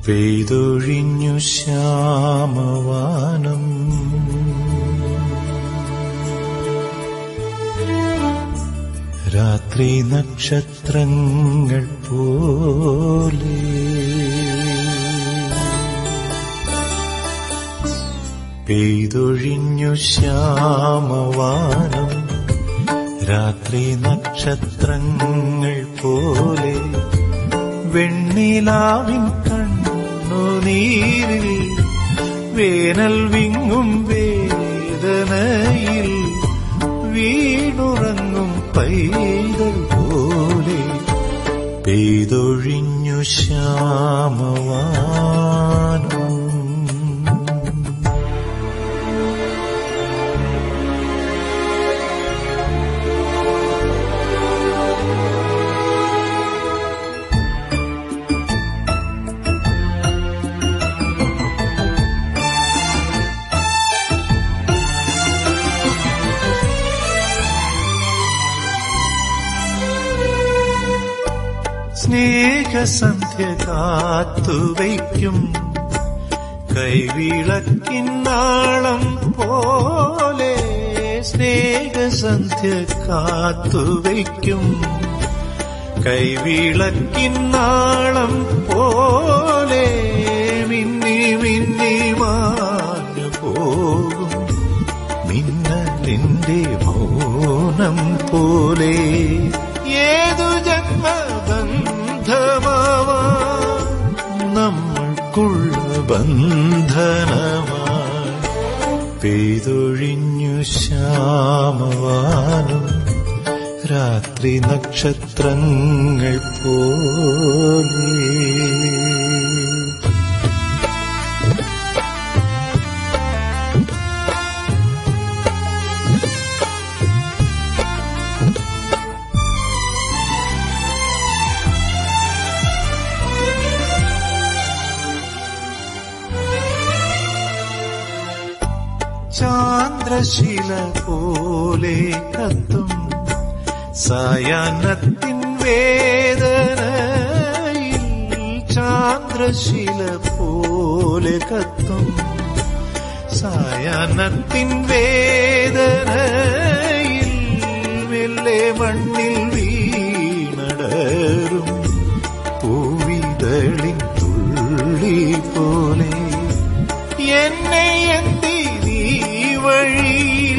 പെയ്തൊഴിഞ്ഞു ശ്യാമവാനം രാത്രി നക്ഷത്രങ്ങൾ പോലെ പെയ്തൊഴിഞ്ഞു ശ്യാമവാനം രാത്രി നക്ഷത്രങ്ങൾ പോലെ വെണ്ണിലാവിൻ കണ്ണുനീരിൽ വേനൽ വിങ്ങും വേദനയിൽ വീണുറങ്ങും പൈതൽ പോലെ പെയ്തൊഴിഞ്ഞു ശ്യാമവാനം സ്നേഹസന്ധ്യ കാത്തുവയ്ക്കും കൈവിളക്കിന്നാളം പോലെ സ്നേഹസന്ധ്യ കാത്തുവയ്ക്കും കൈവിളക്കിന്നാളം പോലെ മിന്നി മിന്നി മാഞ്ഞു പോകും മിന്നലിന്റെ മൗനം പോലെ ഏതു ജന്മബന്ധമാവാ നമ്മൾക്കുള്ള ബന്ധനമായി പെയ്തൊഴിഞ്ഞു ശ്യാമവാനം രാത്രി നക്ഷത്രങ്ങൾ പോലെ ചാന്ദ്രശില പോലെ കത്തും സായാഹ്നത്തിൻ വേദനയിൽ ചാന്ദ്രശില പോലെ കത്തും സായാഹ്നത്തിൻ വേദനയിൽ മെല്ലെ മണ്ണിൽ വീണടരും പൂവിതളിൻ തുള്ളി പോലെ എന്നെ എന്തി നീ വഴിയിൽ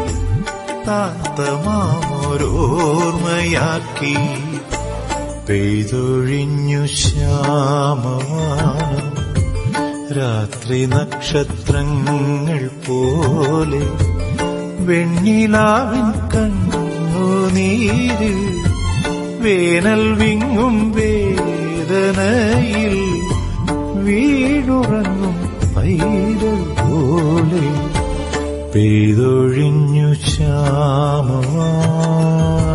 താത്തമാമൊരോർമ്മയാക്കി പെയ്തൊഴിഞ്ഞു ശ്യാമവാനം രാത്രി നക്ഷത്രങ്ങൾ പോലെ വെണ്ണിലാവിൻ കണ്ണുനീര് വേനൽ വിങ്ങും വേദനയിൽ വീടുറങ്ങും പൈതൽ പോലെ പെയ്തൊഴിഞ്ഞു ശ്യാമവാ